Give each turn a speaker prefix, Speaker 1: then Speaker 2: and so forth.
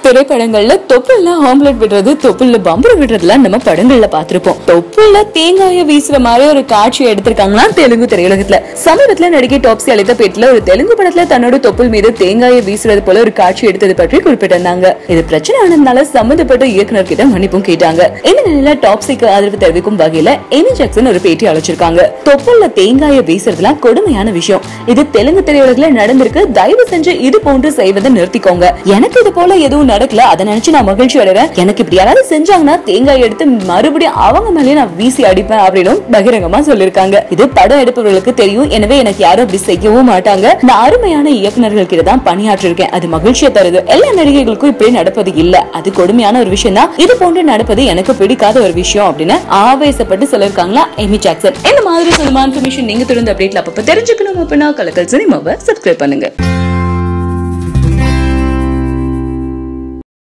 Speaker 1: திரைப்படங்கள்ல தொப்புல ஆம்லெட் விடுறது தொப்புல பம்பர் விடுறதுலாம் நம்ம படங்கள்ல பார்த்திருப்போம் தொப்புல தேங்காய வீசுற மாதிரி ஒரு காட்சி எடுத்திருக்காங்களா தெலுங்கு திரையுலகத்துல சமீபத்துல நடிகை டாப்ஸி அளித்த பேட்டில ஒரு தெலுங்கு படத்துல தன்னோட தொப்புள் மீது தேங்காயை வீசுறது போல ஒரு காட்சி எடுத்தது பற்றி குறிப்பிட்டிருந்தாங்க இது பிரச்சனை ஆனதுனால சம்பந்தப்பட்ட இயக்குனர் கிட்ட மன்னிப்பும் கேட்டாங்க இந்த நிலையில டாப்ஸிக்கு ஆதரவு தெரிவிக்கும் வகையில எமி ஜாக்சன் ஒரு பேட்டி அழைச்சிருக்காங்க தொப்புல தேங்காய வீசுறதுலாம் கொடுமையான விஷயம் இது தெலுங்கு திரையுலகில நடந்திருக்கு தயவு செஞ்சு இது போன்று செய்வதை நிறுத்திக்கோங்க எனக்கு இது போல எதுவும் நடக்கல அதை நினைச்சு நான் மகிழ்ச்சி அடைறேன் எனக்கு இப்படி யாராவது செஞ்சாங்கன்னா தேங்காய் எடுத்து மறுபடியும் அவங்க மேலேயே நான் வீசி அடிப்பேன் அப்படின்னு பகிரங்கமா சொல்லிருக்காங்க இது படம் எடுப்பவர்களுக்கு தெரியும் எனவே எனக்கு யாரும் அப்படி செய்யவும் மாட்டாங்க நான் அருமையான இயக்குனர்கள் கிட்ட தான் பணியாற்றிருக்கேன் அது மகிழ்ச்சியை தருது எல்லா நடிகைகளுக்கும் இப்படி நடப்பது இல்ல அது கொடுமையான ஒரு விஷயம் தான் இது போன்று நடப்பது எனக்கு பிடிக்காத ஒரு விஷயம் அப்படின்னு ஆவேசப்பட்டு சொல்லிருக்காங்களா எமி ஜாக்சன் இந்த மாதிரி சினிமா இன்ஃபர்மேஷன் நீங்க தொடர்ந்து அப்டேட்ல அப்பப்ப தெரிஞ்சுக்கணும் அப்படின்னா கலக்கல் சினிமாவை சப்ஸ்கிரைப் பண்ணுங்க